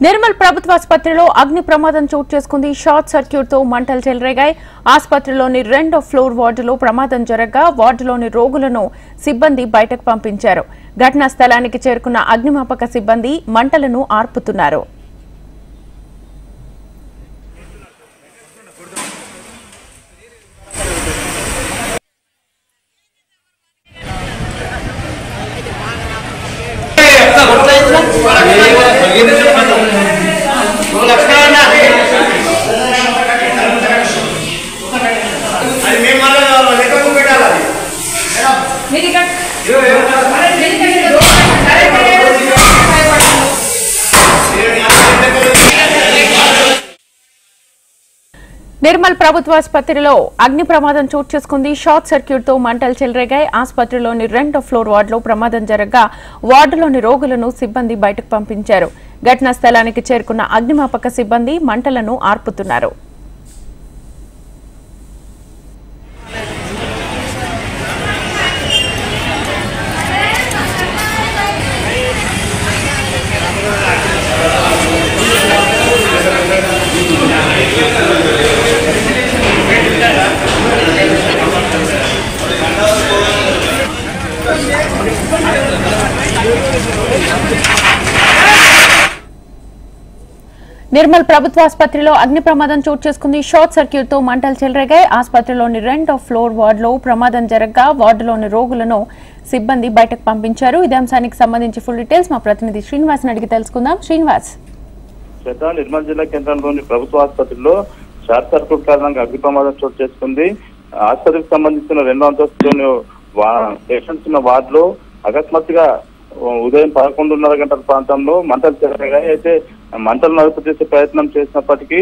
నిర్మల్ ప్రభుత్వ ఆసుపత్రిలో అగ్ని ప్రమాదం చోటు చేసుకుంది షార్ట్ సర్క్యూట్ తో మంటలు చెలరేగాయి ఆసుపత్రిలోని రెండో ఫ్లోర్ వార్డులో ప్రమాదం జరగగా వార్డులోని రోగులను సిబ్బంది బయటకు పంపించారు ఘటనా స్థలానికి చేరుకున్న అగ్నిమాపక సిబ్బంది మంటలను ఆర్పుతున్నారు అది మేము మళ్ళీ లెక్కకు పెట్టాలి అది. నిర్మల్ ప్రభుత్వ ఆసుపత్రిలో అగ్ని ప్రమాదం చోటు చేసుకుంది షార్ట్ సర్క్యూట్ తో మంటలు చెలరేగాయి ఆసుపత్రిలోని రెండో ఫ్లోర్ వార్డులో ప్రమాదం జరగగా వార్డులోని రోగులను సిబ్బంది బయటకు పంపించారు ఘటనా స్థలానికి చేరుకున్న అగ్నిమాపక సిబ్బంది మంటలను ఆర్పుతున్నారు నిర్మల్ ప్రభుత్వ ఆసుపత్రిలో అగ్ని ప్రమాదం చోటు చేసుకుంది షార్ట్ సర్క్యూట్ తో మంటలు చెలరేగాయి ఆసుపత్రిలోని రెండో ఫ్లోర్ వార్డులో ప్రమాదం జరగగా వార్డులోని రోగులను సిబ్బంది బయటకు పంపించారు ఇదే అంశానికి సంబంధించి ఫుల్ డీటెయిల్స్ మా ప్రతినిధి శ్రీనివాస్ అడిగి తెలుసుకుందాం శ్రీనివాస్ చేత నిర్మల్ జిల్లా కేంద్రంలోని ప్రభుత్వ ఆసుపత్రిలో షార్ట్ సర్క్యూట్ కారణంగా అగ్ని ప్రమాదం చోటు చేసుకుంది ఆసుపత్రికి సంబంధించిన రెండో అంతస్తులోని పేషెంట్స్ ఉన్న వార్డులో అకస్మాత్తుగా ఉదయం పదకొండున్నర గంటల ప్రాంతంలో మంటలు చెలరేగాయి అయితే మంటలను అదుపు చేసే ప్రయత్నం చేసినప్పటికీ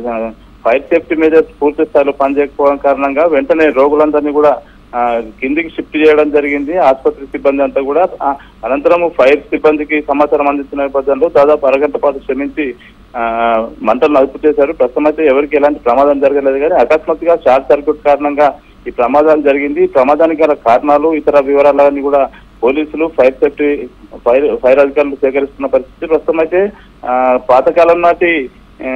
ఫైర్ సేఫ్టీ మెజర్స్ పూర్తి స్థాయిలో పనిచేయకపోవడం కారణంగా వెంటనే రోగులందరినీ కూడా ఆ, కిందికి షిఫ్ట్ చేయడం జరిగింది ఆసుపత్రి సిబ్బంది అంతా కూడా ఆ, అనంతరం ఫైర్ సిబ్బందికి సమాచారం అందిస్తున్న నేపథ్యంలో దాదాపు అరగంట పాటు శ్రమించి ఆ, మంటలను అదుపు చేశారు ప్రస్తుతం అయితే ఎవరికి ఎలాంటి ప్రమాదం జరగలేదు కానీ అకస్మాత్తుగా షార్ట్ సర్క్యూట్ కారణంగా ఈ ప్రమాదం జరిగింది ఈ ప్రమాదానికి గల కారణాలు ఇతర వివరాలన్నీ కూడా పోలీసులు ఫైర్ సేఫ్టీ ఫైర్ ఫైర్ అధికారులు సేకరిస్తున్న పరిస్థితి ప్రస్తుతం అయితే ఆ, పాతకాలం నాటి ఆ,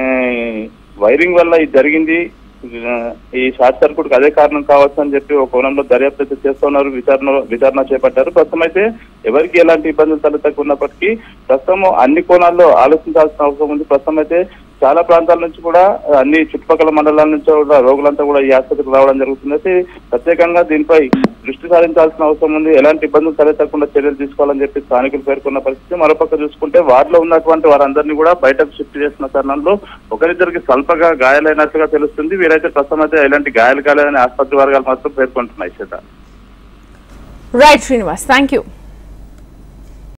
వైరింగ్ వల్ల ఇది జరిగింది ఆ, ఈ షార్ట్ సర్క్యూట్ అదే కారణం కావచ్చు అని చెప్పి ఒక కోణంలో దర్యాప్తు అయితే చేస్తున్నారు విచారణ విచారణ చేపట్టారు ప్రస్తుతం అయితే ఎవరికి ఎలాంటి ఇబ్బందులు తలెత్తకున్నప్పటికీ ప్రస్తుతం అన్ని కోణాల్లో ఆలోచించాల్సిన అవసరం ఉంది ప్రస్తుతం అయితే చాలా ప్రాంతాల నుంచి కూడా అన్ని చుట్టుపక్కల మండలాల నుంచి కూడా రోగులంతా కూడా ఈ ఆసుపత్రికి రావడం జరుగుతుంది అయితే ప్రత్యేకంగా దీనిపై దృష్టి సారించాల్సిన అవసరం ఉంది ఎలాంటి ఇబ్బందులు తలెత్తకుండా చర్యలు తీసుకోవాలని చెప్పి స్థానికులు పేర్కొన్న పరిస్థితి మరోపక్క చూసుకుంటే వార్డులో ఉన్నటువంటి వారందరినీ కూడా బయటకు షిఫ్ట్ చేసిన తరుణంలో ఒకరిద్దరికి స్వల్పగా గాయాలైనట్లుగా తెలుస్తుంది వీరైతే ప్రస్తుతం అయితే ఎలాంటి గాయాలు కాలేదని ఆసుపత్రి వర్గాలు మాత్రం పేర్కొంటున్నాయి చేత రైట్ శ్రీనివాస్ థ్యాంక్ యూ